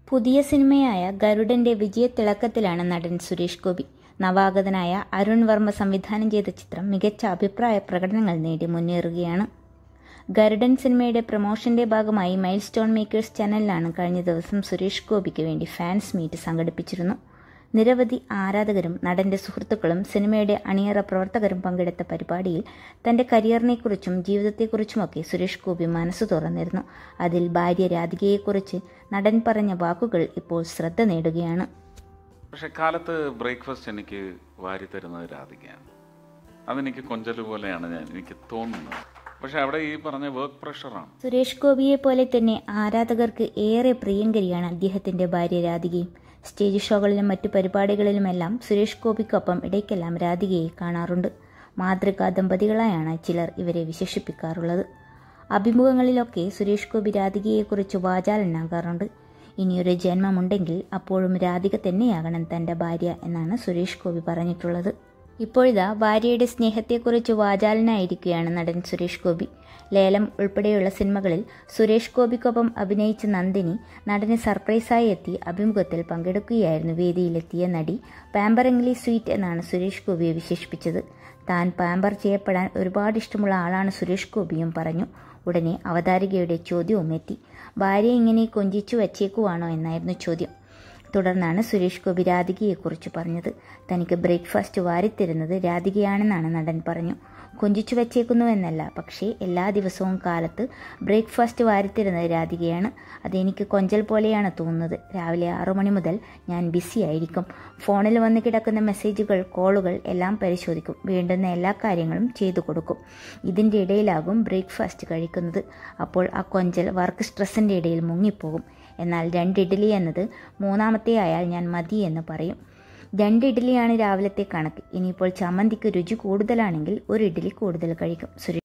പുതിയ സിനിമയായ ഗരുഡന്റെ വിജയത്തിളക്കത്തിലാണ് നടൻ സുരേഷ് ഗോപി നവാഗതനായ അരുൺ വർമ്മ സംവിധാനം ചെയ്ത ചിത്രം മികച്ച അഭിപ്രായ പ്രകടനങ്ങൾ നേടി മുന്നേറുകയാണ് ഗരുഡൻ സിനിമയുടെ പ്രൊമോഷന്റെ ഭാഗമായി മൈൽ സ്റ്റോൺ മേക്കേഴ്സ് ചാനലിലാണ് കഴിഞ്ഞ ദിവസം സുരേഷ് ഗോപിക്ക് വേണ്ടി ഫാൻസ് മീറ്റ് സംഘടിപ്പിച്ചിരുന്നു നിരവധി ആരാധകരും നടന്റെ സുഹൃത്തുക്കളും സിനിമയുടെ അണിയറ പ്രവർത്തകരും പങ്കെടുത്ത പരിപാടിയിൽ തന്റെ കരിയറിനെക്കുറിച്ചും ജീവിതത്തെക്കുറിച്ചുമൊക്കെ സുരേഷ് ഗോപി മനസ്സ് തുറന്നിരുന്നു അതിൽ ഭാര്യ രാധികയെക്കുറിച്ച് നടൻ പറഞ്ഞ വാക്കുകൾ ഇപ്പോൾ ശ്രദ്ധ നേടുകയാണ് പക്ഷെ കാലത്ത് ബ്രേക്ക്ഫാസ്റ്റ് എനിക്ക് വാരി തരുന്നത് രാധികയാണ് അതെനിക്ക് കൊഞ്ചല് പോലെയാണ് ഞാൻ എനിക്ക് തോന്നുന്നത് പക്ഷെ അവിടെ ഈ പറഞ്ഞ വർക്ക് പ്രഷറാണ് സുരേഷ് ഗോപിയെ പോലെ തന്നെ ആരാധകർക്ക് ഏറെ പ്രിയങ്കരിയാണ് അദ്ദേഹത്തിന്റെ ഭാര്യ രാധികയും സ്റ്റേജ് ഷോകളിലും മറ്റു പരിപാടികളിലുമെല്ലാം സുരേഷ് ഗോപിക്കൊപ്പം ഇടയ്ക്കെല്ലാം രാധികയെ കാണാറുണ്ട് മാതൃകാ ദമ്പതികളായാണ് ചിലർ ഇവരെ വിശേഷിപ്പിക്കാറുള്ളത് അഭിമുഖങ്ങളിലൊക്കെ സുരേഷ് ഗോപി രാധികയെക്കുറിച്ച് വാചാലനാകാറുണ്ട് ഇനിയൊരു ജന്മമുണ്ടെങ്കിൽ അപ്പോഴും രാധിക തന്നെയാകണം തന്റെ ഭാര്യ എന്നാണ് സുരേഷ് ഗോപി പറഞ്ഞിട്ടുള്ളത് ഇപ്പോഴിതാ ഭാര്യയുടെ സ്നേഹത്തെക്കുറിച്ച് വാചാലനായിരിക്കുകയാണ് നടൻ സുരേഷ് ഗോപി ലേലം ഉൾപ്പെടെയുള്ള സിനിമകളിൽ സുരേഷ് ഗോപിക്കൊപ്പം അഭിനയിച്ച നന്ദിനി നടന് സർപ്രൈസായി എത്തി അഭിമുഖത്തിൽ പങ്കെടുക്കുകയായിരുന്നു വേദിയിലെത്തിയ നടി പാമ്പറിംഗ്ലി സ്വീറ്റ് എന്നാണ് സുരേഷ് ഗോപിയെ വിശേഷിപ്പിച്ചത് താൻ പാമ്പർ ചെയ്യപ്പെടാൻ ഒരുപാട് ഇഷ്ടമുള്ള ആളാണ് സുരേഷ് ഗോപിയും പറഞ്ഞു ഉടനെ അവതാരികയുടെ ചോദ്യവും എത്തി ഭാര്യ ഇങ്ങനെ കൊഞ്ചിച്ചു വച്ചേക്കുവാണോ എന്നായിരുന്നു ചോദ്യം തുടർന്നാണ് സുരേഷ് ഗോപി രാധികയെക്കുറിച്ച് പറഞ്ഞത് തനിക്ക് ബ്രേക്ക്ഫാസ്റ്റ് വാരിത്തരുന്നത് രാധികയാണെന്നാണ് നടൻ പറഞ്ഞു കൊഞ്ചിച്ചു വച്ചേക്കുന്നു എന്നല്ല പക്ഷേ എല്ലാ ദിവസവും കാലത്ത് ബ്രേക്ക്ഫാസ്റ്റ് വാരിത്തരുന്നത് രാധികയാണ് അതെനിക്ക് കൊഞ്ചൽ പോലെയാണ് തോന്നുന്നത് രാവിലെ ആറു മണി മുതൽ ഞാൻ ബിസി ആയിരിക്കും ഫോണിൽ വന്ന് കിടക്കുന്ന മെസ്സേജുകൾ കോളുകൾ എല്ലാം പരിശോധിക്കും വേണ്ടുന്ന എല്ലാ കാര്യങ്ങളും ചെയ്തു കൊടുക്കും ഇതിൻ്റെ ഇടയിലാകും ബ്രേക്ക്ഫാസ്റ്റ് കഴിക്കുന്നത് അപ്പോൾ ആ കൊഞ്ചൽ വർക്ക് സ്ട്രെസ്സിൻ്റെ ഇടയിൽ മുങ്ങിപ്പോകും എന്നാൽ രണ്ട് ഇഡ്ഡലി എന്നത് മൂന്നാമത്തെ ആയാൽ ഞാൻ മതി എന്ന് പറയും രണ്ട് ഇഡ്ഡലിയാണ് രാവിലത്തെ കണക്ക് ഇനിയിപ്പോൾ ചമ്മന്തിക്ക് രുചി കൂടുതലാണെങ്കിൽ ഒരു ഇഡ്ഡലി കൂടുതൽ കഴിക്കും സുരേഷ്